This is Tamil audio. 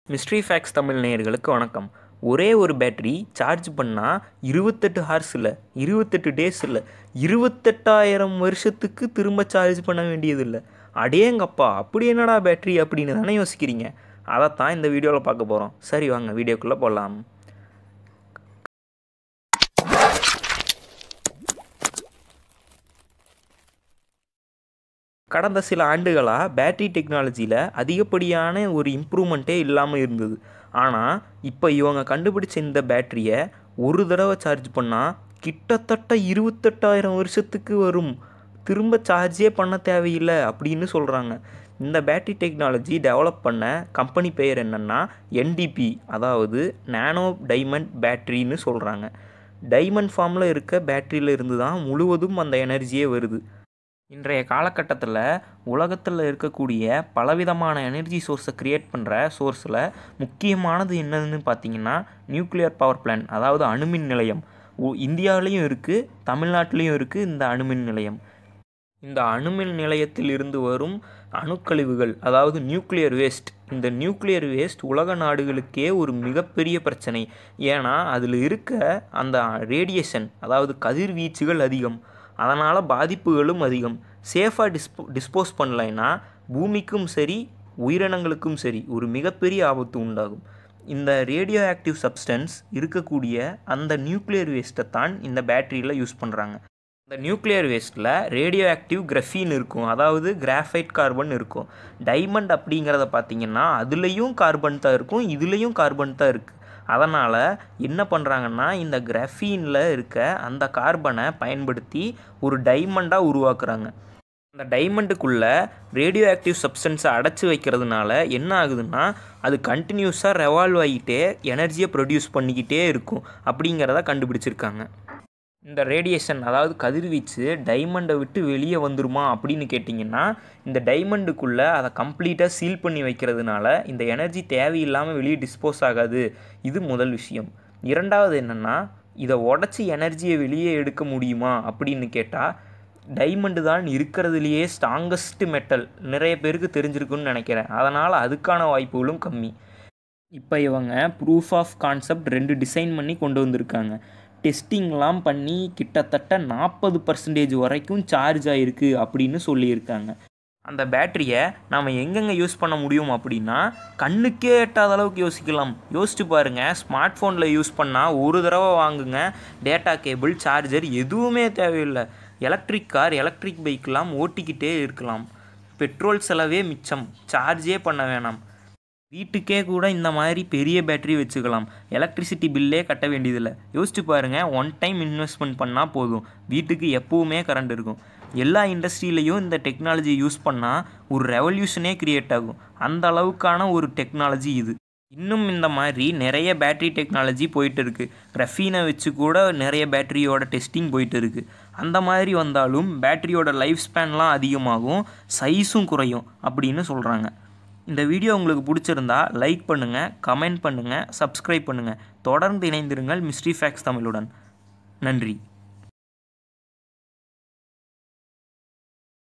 மிஸ்ட்ரி ஃபேக்ஸ் தமிழ் நேயர்களுக்கு வணக்கம் ஒரே ஒரு பேட்டரி சார்ஜ் பண்ணால் இருபத்தெட்டு ஹார்ஸ் இல்லை இருபத்தெட்டு டேஸ் இல்லை இருபத்தெட்டாயிரம் வருஷத்துக்கு திரும்ப சார்ஜ் பண்ண வேண்டியதில்லை அடேங்கப்பா அப்படி என்னடா பேட்டரி அப்படின்னு தானே யோசிக்கிறீங்க அதைத்தான் இந்த வீடியோவில் பார்க்க போகிறோம் சரி வாங்க வீடியோக்குள்ளே போகலாம் கடந்த சில ஆண்டுகளாக பேட்டரி டெக்னாலஜியில் அதிகப்படியான ஒரு இம்ப்ரூவ்மெண்ட்டே இல்லாமல் இருந்தது ஆனால் இப்போ இவங்க கண்டுபிடிச்ச இந்த பேட்டரியை ஒரு தடவை சார்ஜ் பண்ணால் கிட்டத்தட்ட இருபத்தெட்டாயிரம் வருஷத்துக்கு வரும் திரும்ப சார்ஜே பண்ண தேவையில்லை அப்படின்னு சொல்கிறாங்க இந்த பேட்டரி டெக்னாலஜி டெவலப் பண்ண கம்பெனி பெயர் என்னென்னா என்டிபி அதாவது நானோ டைமண்ட் பேட்டரின்னு சொல்கிறாங்க டைமண்ட் ஃபார்மில் இருக்க பேட்டரியில் இருந்து தான் முழுவதும் அந்த எனர்ஜியே வருது இன்றைய காலகட்டத்தில் உலகத்தில் இருக்கக்கூடிய பலவிதமான எனர்ஜி சோர்ஸை க்ரியேட் பண்ணுற சோர்ஸில் முக்கியமானது என்னதுன்னு பார்த்தீங்கன்னா நியூக்ளியர் பவர் பிளான்ட் அதாவது அணுமின் நிலையம் இந்தியாவிலையும் இருக்குது தமிழ்நாட்டிலையும் இருக்குது இந்த அணுமின் நிலையம் இந்த அணுமின் நிலையத்தில் இருந்து வரும் அணுக்கழிவுகள் அதாவது நியூக்ளியர் வேஸ்ட் இந்த நியூக்ளியர் வேஸ்ட் உலக நாடுகளுக்கே ஒரு மிகப்பெரிய பிரச்சனை ஏன்னா அதில் இருக்க அந்த ரேடியேஷன் அதாவது கதிர்வீச்சுகள் அதிகம் அதனால் பாதிப்புகளும் அதிகம் சேஃபாக டிஸ்போ டிஸ்போஸ் பண்ணலைன்னா பூமிக்கும் சரி உயிரினங்களுக்கும் சரி ஒரு மிகப்பெரிய ஆபத்து உண்டாகும் இந்த ரேடியோ ஆக்டிவ் சப்ஸ்டன்ஸ் இருக்கக்கூடிய அந்த நியூக்ளியர் வேஸ்ட்டை தான் இந்த பேட்டரியில் யூஸ் பண்ணுறாங்க இந்த நியூக்ளியர் வேஸ்ட்டில் ரேடியோ ஆக்டிவ் கிரஃபீன் இருக்கும் அதாவது கிராஃபைட் கார்பன் இருக்கும் டைமண்ட் அப்படிங்கிறத பார்த்திங்கன்னா அதுலேயும் கார்பன் தான் இருக்கும் இதுலேயும் கார்பன் தான் இருக்குது அதனால் என்ன பண்ணுறாங்கன்னா இந்த கிராஃபீனில் இருக்க அந்த கார்பனை பயன்படுத்தி ஒரு டைமண்டாக உருவாக்குறாங்க அந்த டைமண்டுக்குள்ளே ரேடியோ ஆக்டிவ் சப்ஸ்டன்ஸை அடைச்சி வைக்கிறதுனால என்ன ஆகுதுன்னா அது கண்டினியூஸாக ரெவால்வ் ஆகிட்டே எனர்ஜியை ப்ரொடியூஸ் பண்ணிக்கிட்டே இருக்கும் அப்படிங்கிறத கண்டுபிடிச்சிருக்காங்க இந்த ரேடியேஷன் அதாவது கதிர்வீச்சு டைமண்டை விட்டு வெளியே வந்துருமா அப்படின்னு கேட்டிங்கன்னா இந்த டைமண்டுக்குள்ளே அதை கம்ப்ளீட்டாக சீல் பண்ணி வைக்கிறதுனால இந்த எனர்ஜி தேவையில்லாமல் வெளியே டிஸ்போஸ் ஆகாது இது முதல் விஷயம் இரண்டாவது என்னென்னா இதை உடச்சி எனர்ஜியை வெளியே எடுக்க முடியுமா அப்படின்னு கேட்டால் டைமண்டு தான் இருக்கிறதுலையே ஸ்ட்ராங்கஸ்ட் மெட்டல் நிறைய பேருக்கு தெரிஞ்சிருக்குன்னு நினைக்கிறேன் அதனால் அதுக்கான வாய்ப்புகளும் கம்மி இப்போ இவங்க ப்ரூஃப் ஆஃப் கான்செப்ட் ரெண்டு டிசைன் பண்ணி கொண்டு வந்திருக்காங்க டெஸ்டிங்லாம் பண்ணி கிட்டத்தட்ட நாற்பது பர்சன்டேஜ் வரைக்கும் சார்ஜ் ஆகிருக்கு அப்படின்னு சொல்லியிருக்காங்க அந்த பேட்டரியை நாம் எங்கெங்கே யூஸ் பண்ண முடியும் அப்படின்னா கண்ணுக்கே எட்டாத அளவுக்கு யோசிக்கலாம் யோசிச்சு பாருங்கள் ஸ்மார்ட் ஃபோனில் யூஸ் பண்ணால் ஒரு தடவை வாங்குங்க டேட்டா கேபிள் சார்ஜர் எதுவுமே தேவையில்லை எலக்ட்ரிக் கார் எலக்ட்ரிக் பைக்கெலாம் ஓட்டிக்கிட்டே இருக்கலாம் பெட்ரோல் செலவே மிச்சம் சார்ஜே பண்ண வேணாம் வீட்டுக்கே கூட இந்த மாதிரி பெரிய பேட்டரி வச்சுக்கலாம் எலக்ட்ரிசிட்டி பில்லே கட்ட வேண்டியதில்லை யோசிச்சு பாருங்கள் ஒன் டைம் இன்வெஸ்ட்மெண்ட் பண்ணால் போதும் வீட்டுக்கு எப்போவுமே கரண்ட் இருக்கும் எல்லா இண்டஸ்ட்ரியிலையும் இந்த டெக்னாலஜி யூஸ் பண்ணால் ஒரு ரெவல்யூஷனே க்ரியேட் ஆகும் அந்த அளவுக்கான ஒரு டெக்னாலஜி இது இன்னும் இந்த மாதிரி நிறைய பேட்ரி டெக்னாலஜி போயிட்டு இருக்குது கிரஃபீனை வச்சு கூட நிறைய பேட்டரியோட டெஸ்டிங் போயிட்டு இருக்குது அந்த மாதிரி வந்தாலும் பேட்டரியோட லைஃப் ஸ்பேன்லாம் அதிகமாகும் சைஸும் குறையும் அப்படின்னு சொல்கிறாங்க இந்த வீடியோ உங்களுக்கு பிடிச்சிருந்தா லைக் பண்ணுங்கள் கமெண்ட் பண்ணுங்கள் சப்ஸ்கிரைப் பண்ணுங்கள் தொடர்ந்து இணைந்திருங்கள் மிஸ்ட்ரி ஃபேக்ஸ் தமிழுடன் நன்றி